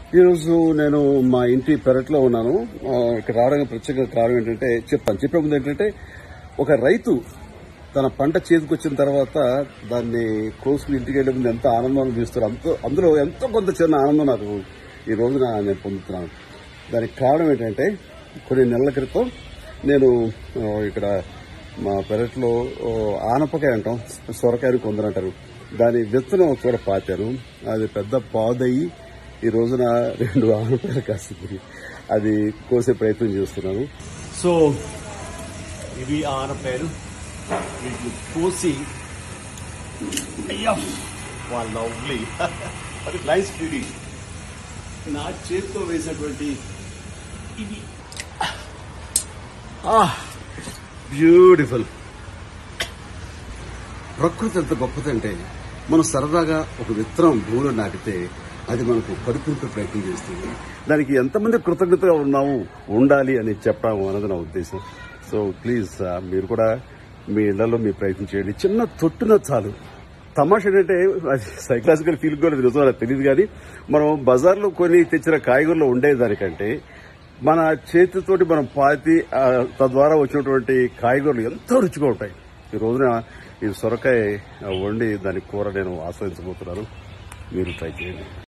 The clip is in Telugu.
ఈరోజు నేను మా ఇంటి పెరట్లో ఉన్నాను ఆ, ఇక్కడ రావడానికి ప్రత్యేక కారణం ఏంటంటే చెప్తాను చెప్పే ముందు ఏంటంటే ఒక రైతు తన పంట చేతికొచ్చిన తర్వాత దాన్ని కోసుకుని ఇంటికి వెళ్ళే ముందు ఎంత ఆనందం అనిపిస్తారు అంతో అందులో ఎంతో కొంత చిన్న ఆనందం నాకు ఈ రోజున నేను పొందుతున్నాను దానికి కారణం ఏంటంటే కొన్ని నెలల క్రితం నేను ఆ, ఇక్కడ మా పెరట్లో ఆ, ఆనపకాయ అంటాం సొరకాయని కొందరంటారు దాని విత్తనం చోట పాతాను అది పెద్ద పాదయ్యి ఈ రోజున రెండు ఆనపకాయలు కాస్తుంది అది కోసే ప్రయత్నం చేస్తున్నాను సో ఇవి ఆనపేరు వీటిని కోసి అయ్యా వాళ్ళ లవ్లీ అది నైస్ బ్యూటీ నా చేతితో వేసినటువంటి ఇవి బ్యూటిఫుల్ ప్రకృతి ఎంత గొప్పదంటే మనం సరదాగా ఒక విత్తనం భూమిలో నాటితే అది మనకు కడుపుంటే ప్రయత్నం చేస్తుంది దానికి ఎంతమంది కృతజ్ఞతగా ఉన్నాము ఉండాలి అని చెప్పడం అన్నది నా ఉద్దేశం సో ప్లీజ్ మీరు కూడా మీ ఇళ్లలో మీ ప్రయత్నం చేయండి చిన్న తొట్టున చాలు తమాష ఏంటంటే సైకలాజికల్ ఫీల్ కూడా నిజం నాకు తెలియదు కానీ మనం బజార్లో కొని తెచ్చిన కాయగూరలో ఉండేదానికంటే మన చేతితోటి మనం పాతి ఆ, తద్వారా వచ్చినటువంటి కాయగూరలు ఎంతో రుచిగా ఉంటాయి ఈ రోజున ఈ సొరకాయ ఆ, వండి దాని కూర నేను ఆస్వాదించబోతున్నాను మీరు ట్రై చేయండి